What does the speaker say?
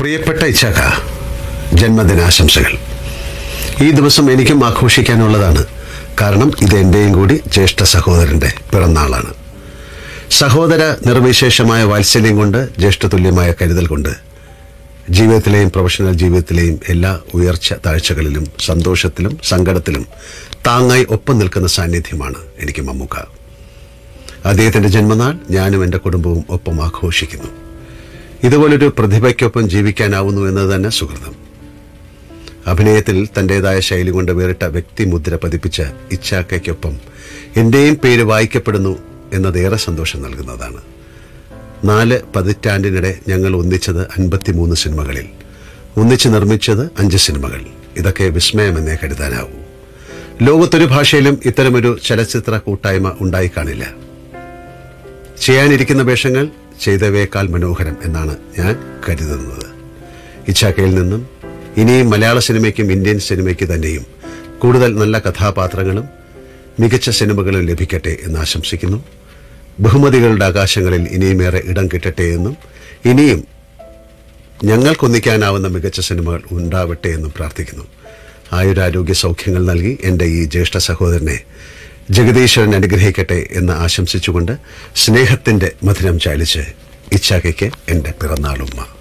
പ്രിയപ്പെട്ട ഇച്ചാക്ക ജന്മദിനാശംസകൾ ഈ ദിവസം എനിക്കും ആഘോഷിക്കാനുള്ളതാണ് കാരണം ഇത് എൻ്റെയും കൂടി ജ്യേഷ്ഠ സഹോദരൻ്റെ പിറന്നാളാണ് സഹോദര നിർവിശേഷമായ വാത്സല്യം കൊണ്ട് ജ്യേഷ്ഠതുല്യമായ കരുതൽ കൊണ്ട് ജീവിതത്തിലെയും പ്രൊഫഷണൽ ജീവിതത്തിലെയും എല്ലാ ഉയർച്ച താഴ്ചകളിലും സന്തോഷത്തിലും സങ്കടത്തിലും താങ്ങായി ഒപ്പം നിൽക്കുന്ന സാന്നിധ്യമാണ് എനിക്ക് മമ്മൂക്ക അദ്ദേഹത്തിൻ്റെ ജന്മനാൾ ഞാനും എൻ്റെ കുടുംബവും ഒപ്പം ആഘോഷിക്കുന്നു ഇതുപോലൊരു പ്രതിഭയ്ക്കൊപ്പം ജീവിക്കാനാവുന്നു എന്നത് തന്നെ സുഹൃതം അഭിനയത്തിൽ തൻ്റെതായ ശൈലി കൊണ്ട് വേറിട്ട വ്യക്തിമുദ്ര പതിപ്പിച്ച ഇച്ചാക്കയ്ക്കൊപ്പം എൻ്റെയും പേര് വായിക്കപ്പെടുന്നു എന്നതേറെ സന്തോഷം നൽകുന്നതാണ് നാല് പതിറ്റാണ്ടിനിടെ ഞങ്ങൾ ഒന്നിച്ചത് അൻപത്തിമൂന്ന് സിനിമകളിൽ ഒന്നിച്ച് നിർമ്മിച്ചത് അഞ്ച് സിനിമകൾ ഇതൊക്കെ വിസ്മയമെന്നേ കരുതാനാവൂ ലോകത്തൊരു ഭാഷയിലും ഇത്തരമൊരു ചലച്ചിത്ര കൂട്ടായ്മ ഉണ്ടായി കാണില്ല ചെയ്യാനിരിക്കുന്ന വേഷങ്ങൾ ചെയ്തവയേക്കാൾ മനോഹരം എന്നാണ് ഞാൻ കരുതുന്നത് ഇച്ചാക്കയിൽ നിന്നും ഇനിയും മലയാള സിനിമയ്ക്കും ഇന്ത്യൻ സിനിമയ്ക്ക് തന്നെയും കൂടുതൽ നല്ല കഥാപാത്രങ്ങളും മികച്ച സിനിമകളും ലഭിക്കട്ടെ എന്ന് ആശംസിക്കുന്നു ബഹുമതികളുടെ ആകാശങ്ങളിൽ ഇനിയുമേറെ ഇടം കിട്ടട്ടെ എന്നും ഇനിയും ഞങ്ങൾക്കൊന്നിക്കാനാവുന്ന മികച്ച സിനിമകൾ ഉണ്ടാവട്ടെ എന്നും പ്രാർത്ഥിക്കുന്നു ആയുരാരോഗ്യ സൗഖ്യങ്ങൾ നൽകി എൻ്റെ ഈ ജ്യേഷ്ഠ സഹോദരനെ ജഗദീശ്വരൻ അനുഗ്രഹിക്കട്ടെ എന്ന് ആശംസിച്ചുകൊണ്ട് സ്നേഹത്തിൻ്റെ മധുരം ചാലിച്ച് ഇച്ഛാക്കയ്ക്ക് എൻ്റെ പിറന്നാളുമ്മ